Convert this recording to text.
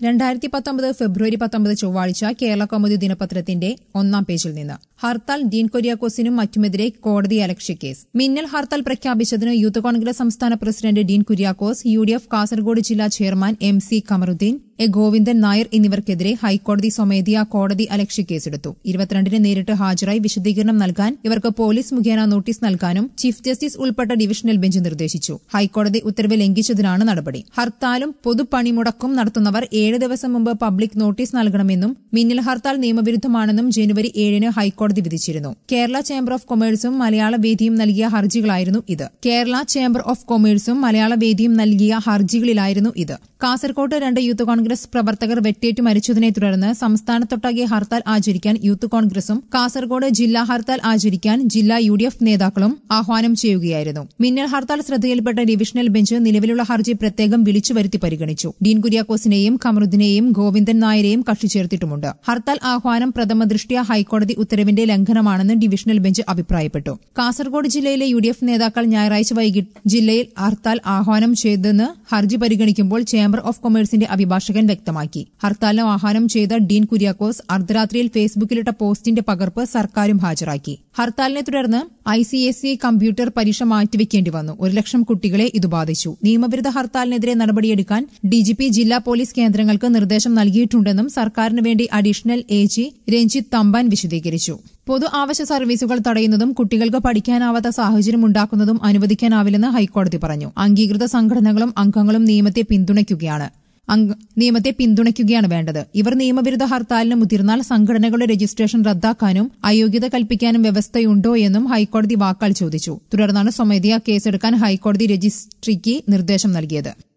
രണ്ടായിരത്തി പത്തൊമ്പത് ഫെബ്രുവരി പത്തൊമ്പത് ചൊവ്വാഴ്ച കേരള കൗമുദി ദിനപത്രത്തിന്റെ ഒന്നാം പേജിൽ നിന്ന് ഹർത്താൽ ഡീൻ കൊരിയാക്കോസിനും മറ്റുമെതിരെ കോടതി അലക്ഷ്യ കേസ് മിന്നൽ ഹർത്താൽ പ്രഖ്യാപിച്ചതിന് യൂത്ത് കോൺഗ്രസ് സംസ്ഥാന president Dean Kuriakose U D F Kasaragod ജില്ലാ chairman M C Kamaruddin A Govindan Nair എന്നിവർക്കെതിരെ ഹൈക്കോടതി സ്വമേധയാ കോടതി അലക്ഷ്യ കേസെടുത്തു ഇരുപത്തിരണ്ടിന് നേരിട്ട് ഹാജരായി വിശദീകരണം നൽകാൻ ഇവർക്ക് പോലീസ് മുഖേന നോട്ടീസ് നൽകാനും ചീഫ് ജസ്റ്റിസ് ഉൾപ്പെട്ട ഡിവിഷണൽ ബെഞ്ച് നിർദ്ദേശിച്ചു ഹൈക്കോടതി ഉത്തരവ് ലംഘിച്ചതിനാണ് നടപടി ഹർത്താലും പൊതുപണിമുടക്കും നടത്തുന്നവർ ഏഴ് ദിവസം മുമ്പ് പബ്ലിക് നോട്ടീസ് നൽകണമെന്നും മിന്നൽ ഹർത്താൽ നിയമവിരുദ്ധമാണെന്നും ജനുവരി ഏഴിന് ഹൈക്കോടതി വിധിച്ചിരുന്നു കേരള ചേംബർ ഓഫ് കൊമേഴ്സും മലയാള വേദിയും നൽകിയ ഹർജികളായിരുന്നു ഇത് കേരള ചേംബർ ഓഫ് കൊമേഴ്സും മലയാള വേദിയും നൽകിയ ഹർജികളിലായിരുന്നു ഇത് കാസർകോട്ട് രണ്ട് യൂത്ത് കോൺഗ്രസ് പ്രവർത്തകർ വെട്ടേറ്റു മരിച്ചതിനെ തുടർന്ന് സംസ്ഥാനത്തൊട്ടാകെ ഹർത്താൽ ആചരിക്കാൻ യൂത്ത് കോൺഗ്രസും കാസർകോട് ജില്ലാ ഹർത്താൽ ആചരിക്കാൻ ജില്ലാ യു ഡി എഫ് നേതാക്കളും ആഹ്വാനം ചെയ്യുകയായിരുന്നു മിന്നൽ ഹർത്താൽ ശ്രദ്ധയിൽപ്പെട്ട ഡിവിഷണൽ ബെഞ്ച് നിലവിലുള്ള ഹർജി പ്രത്യേകം വിളിച്ചു വരുത്തി പരിഗണിച്ചു ഡീൻ കുര്യാക്കോസിനെയും കമറുദ്ദിനെയും ഗോവിന്ദൻ നായരെയും കക്ഷി ചേർത്തിട്ടുമുണ്ട് ഹർത്താൽ ആഹ്വാനം പ്രഥമ ദൃഷ്ട്യാ ഹൈക്കോടതി ഉത്തരവിന്റെ ലംഘനമാണെന്ന് ഡിവിഷണൽ ബെഞ്ച് അഭിപ്രായപ്പെട്ടു കാസർഗോഡ് ജില്ലയിലെ യു ഡി എഫ് നേതാക്കൾ ഞായറാഴ്ച വൈകിട്ട് ജില്ലയിൽ ഹർത്താൽ ആഹ്വാനം ചെയ്തെന്ന് ഹർജി പരിഗണിക്കുമ്പോൾ ചേംബർ ഓഫ് കൊമേഴ്സിന്റെ അഭിഭാഷകൻ വ്യക്തമാക്കി ഹർത്താലിന് ആഹ്വാനം ചെയ്ത ഡീൻ കുര്യാക്കോസ് അർദ്ധരാത്രിയിൽ ഫേസ്ബുക്കിലിട്ട പോസ്റ്റിന്റെ പകർപ്പ് സർക്കാരും ഹാജരാക്കി ഹർത്താലിനെ തുടർന്ന് I C S C computer പരീക്ഷ മാറ്റിവെക്കേണ്ടി വന്നു ഒരു ലക്ഷം കുട്ടികളെ ഇത് ബാധിച്ചു നിയമവിരുദ്ധ ഹർത്താലിനെതിരെ നടപടിയെടുക്കാൻ ഡിജിപി ജില്ലാ പോലീസ് കേന്ദ്രങ്ങൾക്ക് നിർദ്ദേശം നൽകിയിട്ടുണ്ടെന്നും സർക്കാരിന് വേണ്ടി additional A G Ranjith Thampan വിശദീകരിച്ചു പൊതു ആവശ്യ സർവീസുകൾ തടയുന്നതും കുട്ടികൾക്ക് പഠിക്കാനാവാത്ത സാഹചര്യം ഉണ്ടാക്കുന്നതും അനുവദിക്കാനാവില്ലെന്ന് ഹൈക്കോടതി പറഞ്ഞു അംഗീകൃത സംഘടനകളും അംഗങ്ങളും നിയമത്തെ പിന്തുണയ്ക്കുകയാണ് അംഗ- നിയമത്തെ പിന്തുണയ്ക്കുകയാണ് വേണ്ടത് ഇവർ നിയമവിരുദ്ധ ഹർത്താലിന് മുതിർന്നാൽ സംഘടനകളുടെ രജിസ്ട്രേഷൻ റദ്ദാക്കാനും അയോഗ്യത കൽപ്പിക്കാനും വ്യവസ്ഥയുണ്ടോ എന്നും ഹൈക്കോടതി വാക്കാൽ ചോദിച്ചു തുടർന്നാണ് സ്വമേധയാ കേസെടുക്കാൻ ഹൈക്കോടതി രജിസ്ട്രിക്ക് നിർദ്ദേശം നൽകിയത്